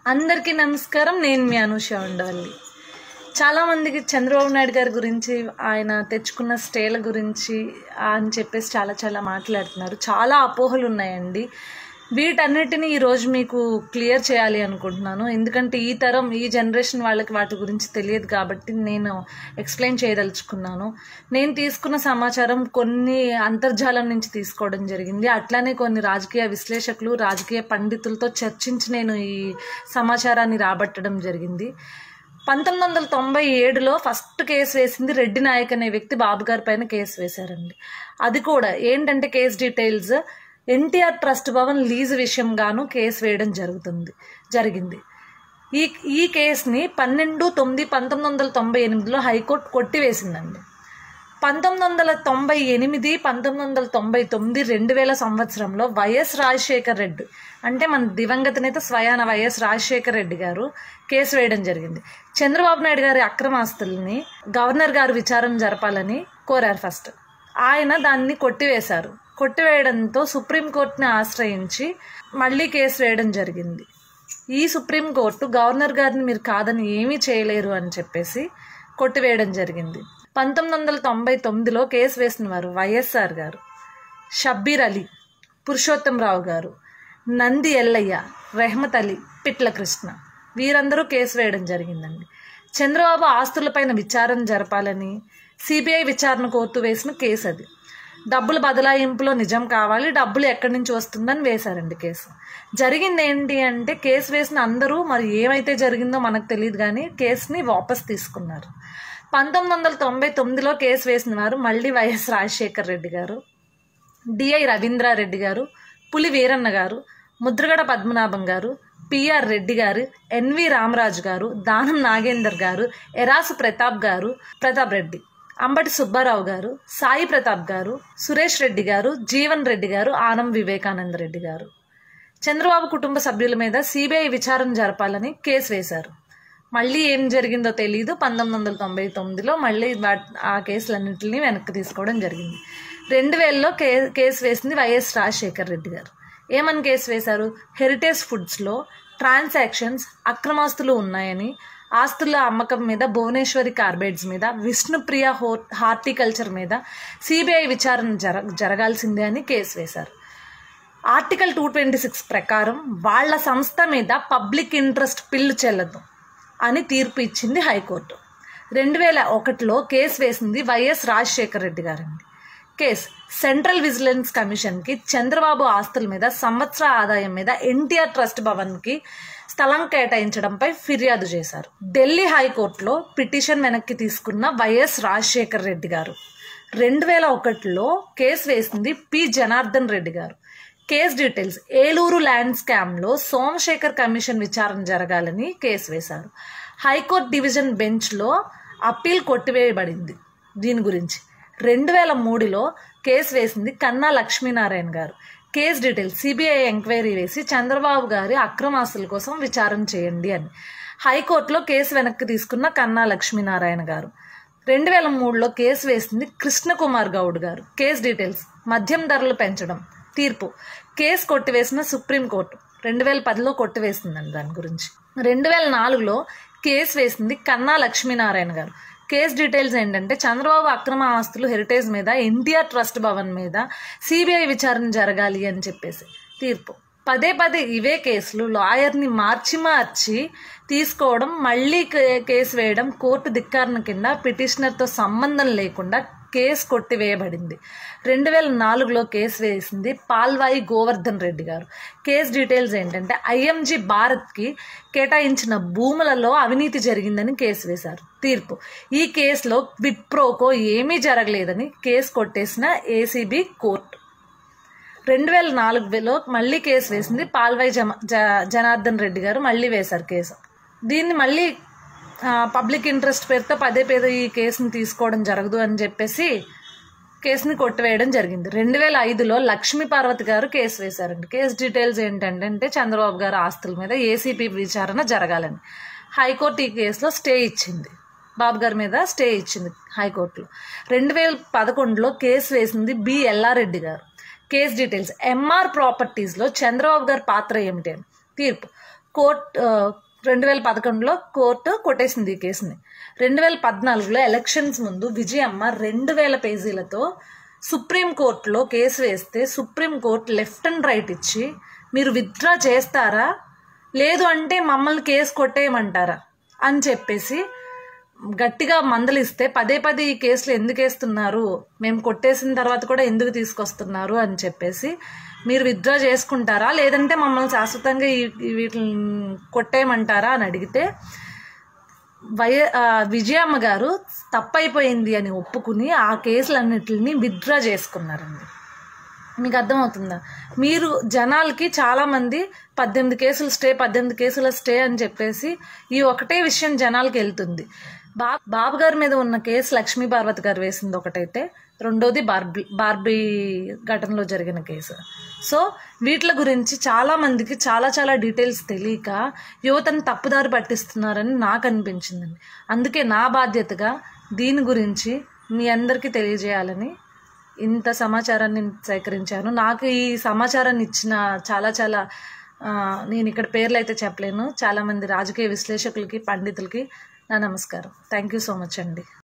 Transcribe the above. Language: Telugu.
అందరికీ నమస్కారం నేను మీ అనుష ఉండవల్లి చాలామందికి చంద్రబాబు నాయుడు గారి గురించి ఆయన తెచ్చుకున్న స్టేల గురించి అని చెప్పేసి చాలా చాలా మాట్లాడుతున్నారు చాలా అపోహలు ఉన్నాయండి వీటన్నిటిని ఈరోజు మీకు క్లియర్ చేయాలి అనుకుంటున్నాను ఎందుకంటే ఈ తరం ఈ జనరేషన్ వాళ్ళకి వాటి గురించి తెలియదు కాబట్టి నేను ఎక్స్ప్లెయిన్ చేయదలుచుకున్నాను నేను తీసుకున్న సమాచారం కొన్ని అంతర్జాలం నుంచి తీసుకోవడం జరిగింది అట్లానే కొన్ని రాజకీయ విశ్లేషకులు రాజకీయ పండితులతో చర్చించి నేను ఈ సమాచారాన్ని రాబట్టడం జరిగింది పంతొమ్మిది వందల తొంభై ఏడులో ఫస్ట్ కేసు వేసింది రెడ్డి నాయక్ అనే వ్యక్తి బాబు గారి పైన కేసు వేశారండి అది కూడా ఏంటంటే case details NTR trust Bhavan lease విషయం గాను కేసు వేయడం జరుగుతుంది జరిగింది ఈ ఈ కేసుని పన్నెండు తొమ్మిది పంతొమ్మిది వందల తొంభై ఎనిమిదిలో హైకోర్టు కొట్టివేసిందండి పంతొమ్మిది వందల తొంభై ఎనిమిది పంతొమ్మిది వందల తొంభై తొమ్మిది రెండు వేల సంవత్సరంలో వైఎస్ రాజశేఖర్ రెడ్డి అంటే మన దివంగత నేత స్వయాన వైఎస్ రాజశేఖర్ రెడ్డి గారు కేసు వేయడం జరిగింది చంద్రబాబు నాయుడు గారి అక్రమాస్తుల్ని గవర్నర్ గారు విచారణ జరపాలని కోరారు ఫస్ట్ ఆయన దాన్ని కొట్టివేశారు కొట్టివేయడంతో సుప్రీంకోర్టుని ఆశ్రయించి మళ్ళీ కేసు వేయడం జరిగింది ఈ సుప్రీంకోర్టు గవర్నర్ గారిని మీరు కాదని ఏమీ చేయలేరు అని చెప్పేసి కొట్టివేయడం జరిగింది పంతొమ్మిది వందల తొంభై తొమ్మిదిలో కేసు వేసిన వారు వైఎస్ఆర్ గారు షబ్బీర్ అలీ పురుషోత్తంరావు గారు నంది ఎల్లయ్య రెహమత్ అలీ పిట్ల కృష్ణ వీరందరూ కేసు వేయడం జరిగిందండి చంద్రబాబు ఆస్తులపైన విచారణ జరపాలని సిబిఐ విచారణ కోర్టు వేసిన కేసు అది డబ్బుల బదలాయింపులో నిజం కావాలి డబ్బులు ఎక్కడి నుంచి వస్తుందని వేశారండి కేసు జరిగింది ఏంటి అంటే కేసు వేసిన అందరూ మరి ఏమైతే జరిగిందో మనకు తెలియదు కానీ కేసుని వాపస్ తీసుకున్నారు పంతొమ్మిది వందల తొంభై తొమ్మిదిలో కేసు వేసిన వారు మళ్ళీ వైఎస్ రాజశేఖర్ రెడ్డి గారు డిఐ రవీంద్రారెడ్డి గారు పులి వీరన్న గారు ముద్రగడ పద్మనాభం గారు పిఆర్ రెడ్డి గారు ఎన్వి రామరాజు గారు దానం నాగేందర్ గారు ఎరాసు ప్రతాప్ గారు ప్రతాప్ రెడ్డి అంబటి సుబ్బారావు గారు సాయి ప్రతాప్ గారు సురేష్ రెడ్డి గారు జీవన్ రెడ్డి గారు ఆనం వివేకానంద రెడ్డి గారు చంద్రబాబు కుటుంబ సభ్యుల మీద సిబిఐ విచారణ జరపాలని కేసు వేశారు మళ్ళీ ఏం జరిగిందో తెలియదు పంతొమ్మిది వందల తొంభై తొమ్మిదిలో మళ్ళీ ఆ కేసులన్నింటినీ వెనక్కి తీసుకోవడం జరిగింది రెండు వేలలో కే కేసు వేసింది వైఎస్ రాజశేఖర్ రెడ్డి గారు ఏమని కేసు వేశారు హెరిటేజ్ ఫుడ్స్లో ట్రాన్సాక్షన్స్ అక్రమాస్తులు ఉన్నాయని ఆస్తుల అమ్మకం మీద భువనేశ్వరి కార్బైడ్స్ మీద విష్ణుప్రియ హో హార్టికల్చర్ మీద సిబిఐ విచారణ జర జరగాల్సిందే అని కేసు వేశారు ఆర్టికల్ టూ ట్వంటీ సిక్స్ ప్రకారం వాళ్ళ సంస్థ మీద పబ్లిక్ ఇంట్రెస్ట్ పిల్లు చెల్లదు అని తీర్పు ఇచ్చింది హైకోర్టు రెండు వేల ఒకటిలో కేసు వేసింది వైఎస్ రాజశేఖర రెడ్డి గారండి కేసు సెంట్రల్ విజిలెన్స్ కమిషన్కి చంద్రబాబు ఆస్తుల మీద సంవత్సర ఆదాయం మీద ఎన్టీఆర్ ట్రస్ట్ భవన్కి స్థలం కేటాయించడంపై ఫిర్యాదు చేశారు ఢిల్లీ హైకోర్టులో పిటిషన్ వెనక్కి తీసుకున్న వైఎస్ రాజశేఖర రెడ్డి గారు రెండు వేల ఒకటిలో కేసు వేసింది పి జనార్దన్ రెడ్డి గారు కేస్ డీటెయిల్స్ ఏలూరు ల్యాండ్ స్కామ్లో సోమశేఖర్ కమిషన్ విచారణ జరగాలని కేసు వేశారు హైకోర్టు డివిజన్ బెంచ్లో అప్పీల్ కొట్టివేయబడింది దీని గురించి రెండు వేల మూడులో కేసు వేసింది కన్నా లక్ష్మీనారాయణ గారు కేస్ డీటెయిల్స్ సిబిఐ ఎంక్వైరీ వేసి చంద్రబాబు గారి అక్రమాస్తుల కోసం విచారణ చేయండి అని హైకోర్టులో కేసు వెనక్కి తీసుకున్న కన్నా లక్ష్మీనారాయణ గారు రెండు వేల మూడులో కేసు వేసింది కృష్ణకుమార్ గౌడ్ గారు కేస్ డీటెయిల్స్ మద్యం ధరలు పెంచడం తీర్పు కేసు కొట్టివేసిన సుప్రీంకోర్టు రెండు వేల పదిలో కొట్టివేసిందండి దాని గురించి రెండు వేల నాలుగులో కేసు వేసింది కన్నా లక్ష్మీనారాయణ గారు కేస్ డీటెయిల్స్ ఏంటంటే చంద్రబాబు అక్రమ ఆస్తులు హెరిటేజ్ మీద ఎన్టీఆర్ ట్రస్ట్ భవన్ మీద సిబిఐ విచారణ జరగాలి అని చెప్పేసి తీర్పు పదే పదే ఇవే కేసులు లాయర్ని మార్చి మార్చి తీసుకోవడం మళ్ళీ కేసు వేయడం కోర్టు ధిక్కారణ కింద పిటిషనర్తో సంబంధం లేకుండా కేసు కొట్టివేయబడింది రెండు వేల నాలుగులో కేసు వేసింది పాల్వాయి గోవర్ధన్ రెడ్డి గారు కేసు డీటెయిల్స్ ఏంటంటే ఐఎంజీ భారత్కి కేటాయించిన భూములలో అవినీతి జరిగిందని కేసు వేశారు తీర్పు ఈ కేసులో విప్రోకో ఏమీ జరగలేదని కేసు కొట్టేసిన ఏసీబీ కోర్టు రెండు వేల నాలుగులో మళ్ళీ కేసు వేసింది పాల్వాయి జమ జనార్దన్ రెడ్డి గారు మళ్ళీ వేశారు కేసు దీన్ని మళ్ళీ పబ్లిక్ ఇంట్రెస్ట్ పేరుతో పదే పదే ఈ కేసుని తీసుకోవడం జరగదు అని చెప్పేసి కేసుని కొట్టివేయడం జరిగింది రెండు వేల ఐదులో లక్ష్మీ పార్వతి గారు కేసు వేశారండి కేసు డీటెయిల్స్ ఏంటంటే చంద్రబాబు గారు ఆస్తుల మీద ఏసీపీ విచారణ జరగాలని హైకోర్టు ఈ కేసులో స్టే ఇచ్చింది బాబు గారి మీద స్టే ఇచ్చింది హైకోర్టులో రెండు వేల పదకొండులో కేసు వేసింది B Yellareddy garu case details Emaar ప్రాపర్టీస్లో చంద్రబాబు గారి పాత్ర ఏమిటి అని తీర్పు కోర్ట్ రెండు వేల పదకొండులో కోర్టు కొట్టేసింది ఈ కేసుని రెండు వేల పద్నాలుగులో ఎలక్షన్స్ ముందు విజయమ్మ రెండు వేల పేజీలతో సుప్రీం కోర్టులో కేసు వేస్తే supreme court left and right ఇచ్చి మీరు విత్డ్రా చేస్తారా లేదు అంటే మమ్మల్ని కేసు కొట్టేయమంటారా అని చెప్పేసి గట్టిగా మందలిస్తే పదే పదే ఈ కేసులు ఎందుకు వేస్తున్నారు మేము కొట్టేసిన తర్వాత కూడా ఎందుకు తీసుకొస్తున్నారు అని చెప్పేసి మీరు విత్డ్రా చేసుకుంటారా లేదంటే మమ్మల్ని శాశ్వతంగా ఈ ఈ వీటిని కొట్టేయమంటారా అని అడిగితే వయ ఆ, విజయమ్మ గారు తప్పైపోయింది అని ఒప్పుకుని ఆ కేసులన్నిటిని విత్డ్రా చేసుకున్నారండి మీకు అర్థమవుతుందా మీరు జనాలకి చాలామంది పద్దెనిమిది కేసులు స్టే పద్దెనిమిది కేసుల స్టే అని చెప్పేసి ఈ ఒకటే విషయం జనాలకి వెళ్తుంది బా బాబు గారి మీద ఉన్న కేసు లక్ష్మీ పార్వతి గారు వేసింది ఒకటైతే రెండోది బార్బీ బార్బీ ఘటనలో జరిగిన కేసు సో వీటిల గురించి చాలా మందికి చాలా చాలా డీటెయిల్స్ తెలియక యువతను తప్పుదారి పట్టిస్తున్నారని నాకు అనిపించిందండి అందుకే నా బాధ్యతగా దీని గురించి మీ అందరికీ తెలియజేయాలని ఇంత సమాచారాన్ని సేకరించాను నాకు ఈ సమాచారాన్ని ఇచ్చిన చాలా చాలా ఆ, నేను ఇక్కడ పేర్లు అయితే చెప్పలేను చాలామంది రాజకీయ విశ్లేషకులకి పండితులకి నా నమస్కారం థ్యాంక్ యూ సో మచ్ అండి